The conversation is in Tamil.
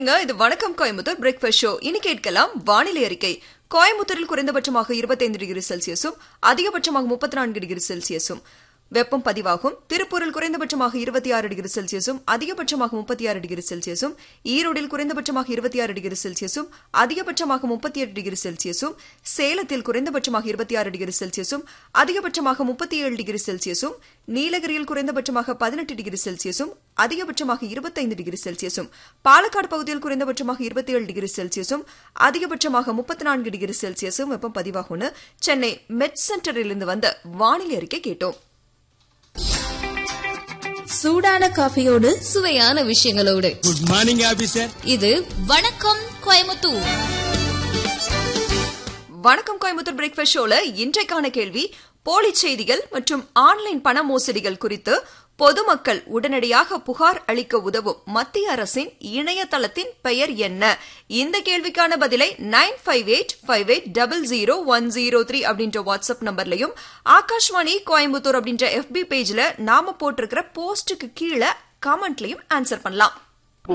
இங்க இது வணக்கம் கோயம்புத்தூர் பிரேக்ஃபாஸ்ட் ஷோ இனி கேட்கலாம் வானிலை அறிக்கை கோயம்புத்தூரில் குறைந்தபட்சமாக 25 டிகிரி செல்சியஸும் அதிகபட்சமாக முப்பத்தி நான்கு டிகிரி செல்சியஸும் வெப்பம் பதிவாகும் திருப்பூரில் குறைந்தபட்சமாக இருபத்தி ஆறு டிகிரி செல்சியஸும் அதிகபட்சமாக முப்பத்தி ஆறு டிகிரி செல்சியஸும் ஈரோடில் குறைந்தபட்சமாக இருபத்தி ஆறு டிகிரி செல்சியஸும் அதிகபட்சமாக முப்பத்தி எட்டு டிகிரி செல்சியஸும் சேலத்தில் குறைந்தபட்சமாக இருபத்தி ஆறு டிகிரி செல்சியஸும் அதிகபட்சமாக முப்பத்தி ஏழு டிகிரி செல்சியஸும் நீலகிரியில் குறைந்தபட்சமாக பதினெட்டு டிகிரி செல்சியஸும் அதிகபட்சமாக இருபத்தைந்து டிகிரி செல்சியஸும் பாலக்காடு பகுதியில் குறைந்தபட்சமாக இருபத்தி ஏழு டிகிரி செல்சியஸும் அதிகபட்சமாக முப்பத்தி நான்கு டிகிரி செல்சியஸும் வெப்பம் பதிவாகும்னு சென்னை மெட் சென்டரிலிருந்து வந்த வானிலை அறிக்கை கேட்டோம் சூடான காஃபியோடு சுவையான விஷயங்களோடு குட் மார்னிங் ஆபீசர் இது வணக்கம் கோயமுத்தூர் வணக்கம் கோயம்புத்தூர் பிரேக்ஃபாஸ்ட் ஷோல இன்றைக்கான கேள்வி போலி செய்திகள் மற்றும் ஆன்லைன் பண மோசடிகள் குறித்து பொதுமக்கள் உடனடியாக புகார் அளிக்க உதவும் மத்திய அரசின் இணையதளத்தின் பெயர் என்ன இந்த கேள்விக்கான பதிலை nine five eight five eight double zero one zero three அப்படின்ற வாட்ஸ்அப் நம்பர்லையும் ஆகாஷ்வாணி கோயம்புத்தூர் அப்படின்ற எஃபி பேஜ்ல நாம போட்டிருக்கிற போஸ்டுக்கு கீழே கமெண்ட்லயும் ஆன்சர் பண்ணலாம்